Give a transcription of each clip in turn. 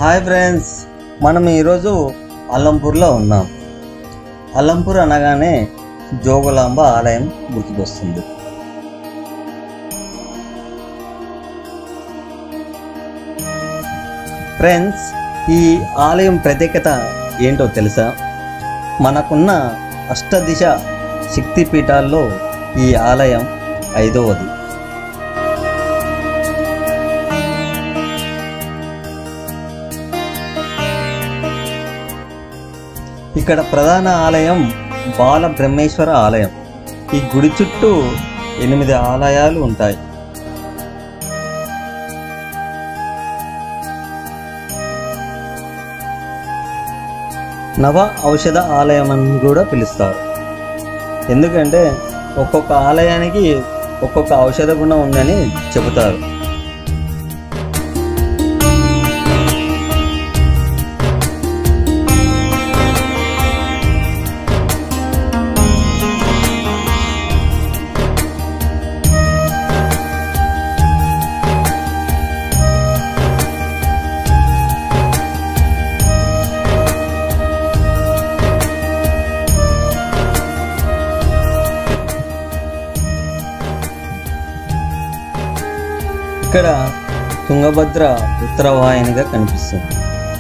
hi friends మనం ఈరోజు అల్లంపూర్లో ఉన్నాం అల్లంపూర్ అనగానే జోగులాంబ ఆలయం గుర్తుకొస్తుంది ఫ్రెండ్స్ ఈ ఆలయం ప్రత్యేకత ఏంటో తెలుసా మనకున్న అష్టదిశ శక్తిపీఠాల్లో ఈ ఆలయం ఐదవది ఇక్కడ ప్రధాన ఆలయం బాల బ్రహ్మేశ్వర ఆలయం ఈ గుడి చుట్టూ ఎనిమిది ఆలయాలు ఉంటాయి నవ ఔషధ ఆలయం అని కూడా పిలుస్తారు ఎందుకంటే ఒక్కొక్క ఆలయానికి ఒక్కొక్క ఔషధ గుణం ఉందని చెబుతారు ఇక్కడ తుంగభద్ర ఉత్తరవాహినిగా కనిపిస్తుంది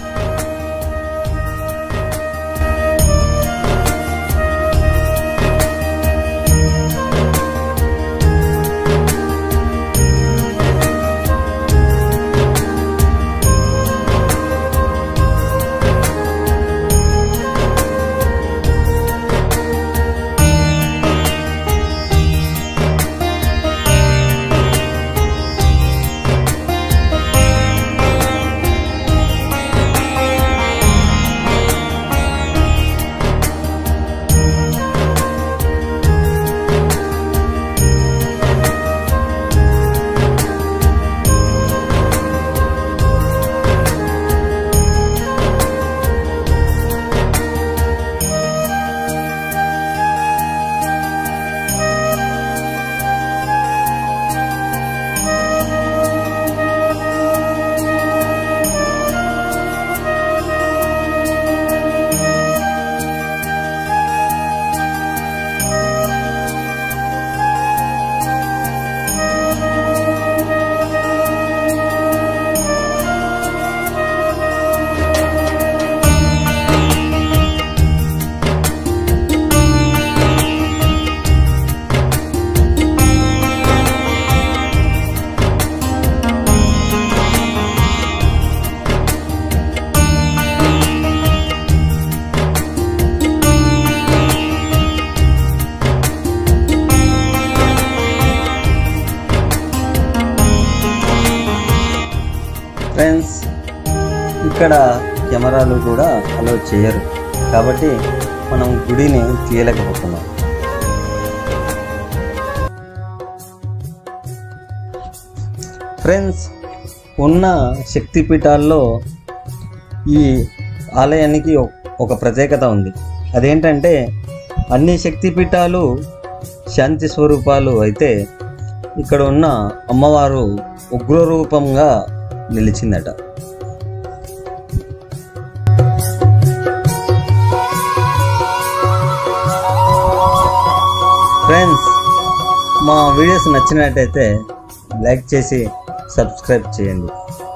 ఫ్రెండ్స్ ఇక్కడ కెమెరాలు కూడా అలో చేయరు కాబట్టి మనం గుడిని తీయలేకపోతున్నాం ఫ్రెండ్స్ ఉన్న శక్తిపీఠాల్లో ఈ ఆలయానికి ఒ- ఒక ప్రత్యేకత ఉంది అదేంటంటే అన్ని శక్తిపీఠాలు శాంతి స్వరూపాలు అయితే ఇక్కడ ఉన్న అమ్మవారు ఉగ్రరూపంగా నిలిచిందట ఫ్రెండ్స్ మా వీడియోస్ నచ్చినట్టయితే లైక్ చేసి సబ్స్క్రైబ్ చేయండి